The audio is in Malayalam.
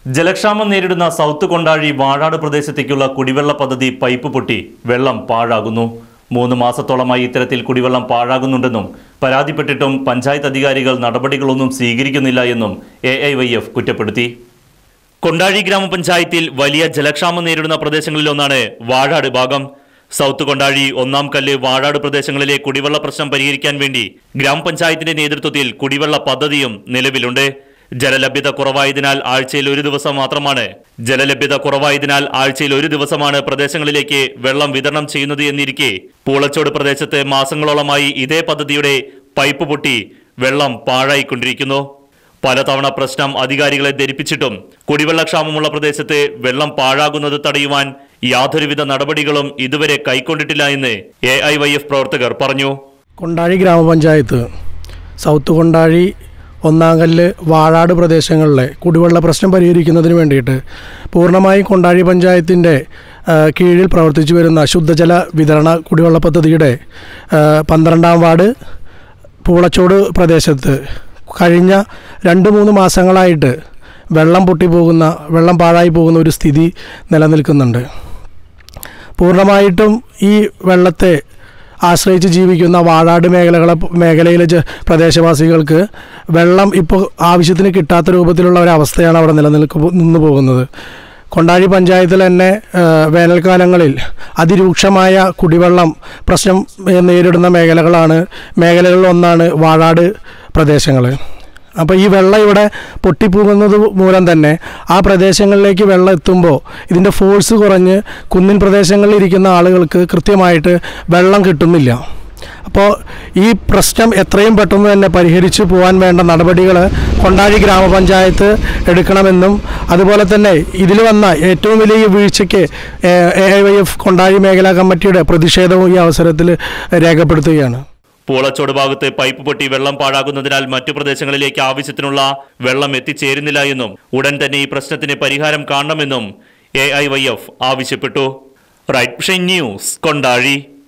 ജലക്ഷാമം നേരിടുന്ന സൗത്ത് കൊണ്ടാഴി വാഴാട് പ്രദേശത്തേക്കുള്ള കുടിവെള്ള പദ്ധതി പൈപ്പ് പൊട്ടി വെള്ളം പാഴാകുന്നു മൂന്ന് മാസത്തോളമായി ഇത്തരത്തിൽ കുടിവെള്ളം പാഴാകുന്നുണ്ടെന്നും പരാതിപ്പെട്ടിട്ടും പഞ്ചായത്ത് അധികാരികൾ നടപടികളൊന്നും സ്വീകരിക്കുന്നില്ല എന്നും എ ഐ വൈ എഫ് കുറ്റപ്പെടുത്തി കൊണ്ടാഴി ഗ്രാമപഞ്ചായത്തിൽ വലിയ ജലക്ഷാമം നേരിടുന്ന പ്രദേശങ്ങളിലൊന്നാണ് വാഴാട് ഭാഗം സൗത്ത് കൊണ്ടാഴി ഒന്നാം കല്ല് വാഴാട് പ്രദേശങ്ങളിലെ കുടിവെള്ള പ്രശ്നം പരിഹരിക്കാൻ വേണ്ടി ഗ്രാമപഞ്ചായത്തിന്റെ നേതൃത്വത്തിൽ കുടിവെള്ള പദ്ധതിയും നിലവിലുണ്ട് ജലലഭ്യത കുറവായതിനാൽ ആഴ്ചയിൽ ഒരു ദിവസം മാത്രമാണ് ജലലഭ്യത കുറവായതിനാൽ ആഴ്ചയിൽ ഒരു ദിവസമാണ് പ്രദേശങ്ങളിലേക്ക് വെള്ളം വിതരണം ചെയ്യുന്നത് എന്നിരിക്കെ പൂളച്ചോട് പ്രദേശത്ത് മാസങ്ങളോളമായി ഇതേ പദ്ധതിയുടെ പൈപ്പ് പൊട്ടി വെള്ളം പാഴായിക്കൊണ്ടിരിക്കുന്നു പലതവണ പ്രശ്നം അധികാരികളെ ധരിപ്പിച്ചിട്ടും കുടിവെള്ളക്ഷാമമുള്ള പ്രദേശത്ത് വെള്ളം പാഴാകുന്നത് തടയുവാൻ യാതൊരുവിധ നടപടികളും ഇതുവരെ കൈക്കൊണ്ടിട്ടില്ല എന്ന് എ ഐ വൈ എഫ് പ്രവർത്തകർ പറഞ്ഞു കൊണ്ടാഴി ഗ്രാമപഞ്ചായത്ത് സൗത്ത് കൊണ്ടാഴി ഒന്നാങ്കല്ല് വാഴാട് പ്രദേശങ്ങളിലെ കുടിവെള്ള പ്രശ്നം പരിഹരിക്കുന്നതിന് വേണ്ടിയിട്ട് പൂർണ്ണമായും കൊണ്ടാഴി പഞ്ചായത്തിൻ്റെ ആ, കീഴിൽ പ്രവർത്തിച്ചു വരുന്ന ശുദ്ധജല വിതരണ കുടിവെള്ള പദ്ധതിയുടെ ആ, പന്ത്രണ്ടാം വാർഡ് പൂളച്ചോട് പ്രദേശത്ത് കഴിഞ്ഞ രണ്ട് മൂന്ന് മാസങ്ങളായിട്ട് വെള്ളം പൊട്ടിപ്പോകുന്ന വെള്ളം പാഴായി പോകുന്ന ഒരു സ്ഥിതി നിലനിൽക്കുന്നുണ്ട് പൂർണ്ണമായിട്ടും ഈ വെള്ളത്തെ ആശ്രയിച്ച് ജീവിക്കുന്ന വാഴാട് മേഖലകളെ മേഖലയിലെ ജ- പ്രദേശവാസികൾക്ക് വെള്ളം ഇപ്പോൾ ആവശ്യത്തിന് കിട്ടാത്ത രൂപത്തിലുള്ള ഒരവസ്ഥയാണ് അവിടെ നിലനിൽക്കു നിന്ന് പോകുന്നത് കൊണ്ടാഴി പഞ്ചായത്തിൽ തന്നെ ആ, വേനൽക്കാലങ്ങളിൽ അതിരൂക്ഷമായ കുടിവെള്ളം പ്രശ്നം ഏ, നേരിടുന്ന മേഖലകളാണ് മേഖലകളിൽ ഒന്നാണ് വാഴാട് പ്രദേശങ്ങൾ അപ്പോൾ ഈ വെള്ളം ഇവിടെ പൊട്ടിപ്പോകുന്നത് മൂലം തന്നെ ആ പ്രദേശങ്ങളിലേക്ക് വെള്ളം എത്തുമ്പോൾ ഇതിൻ്റെ ഫോഴ്സ് കുറഞ്ഞ് കുന്നിൻ പ്രദേശങ്ങളിൽ ഇരിക്കുന്ന ആളുകൾക്ക് കൃത്യമായിട്ട് വെള്ളം കിട്ടുന്നില്ല അപ്പോൾ ഈ പ്രശ്നം എത്രയും പെട്ടെന്ന് തന്നെ പരിഹരിച്ചു പോകാൻ വേണ്ട നടപടികൾ കൊണ്ടാഴി ഗ്രാമപഞ്ചായത്ത് എടുക്കണമെന്നും അതുപോലെ തന്നെ ഇതിൽ വന്ന ഏറ്റവും വലിയ വീഴ്ചയ്ക്ക് A I Y F Kondazhi മേഖലാ കമ്മിറ്റിയുടെ പ്രതിഷേധവും ഈ അവസരത്തിൽ രേഖപ്പെടുത്തുകയാണ് പൂളച്ചോട് ഭാഗത്ത് പൈപ്പ് പൊട്ടി വെള്ളം പാഴാകുന്നതിനാൽ മറ്റു പ്രദേശങ്ങളിലേക്ക് ആവശ്യത്തിനുള്ള വെള്ളം എത്തിച്ചേരുന്നില്ല എന്നും ഉടൻ തന്നെ ഈ പ്രശ്നത്തിന് പരിഹാരം കാണണമെന്നും എ ഐ വൈ എഫ് ആവശ്യപ്പെട്ടു റൈറ്റ് വിഷൻ ന്യൂസ് കൊണ്ടാഴി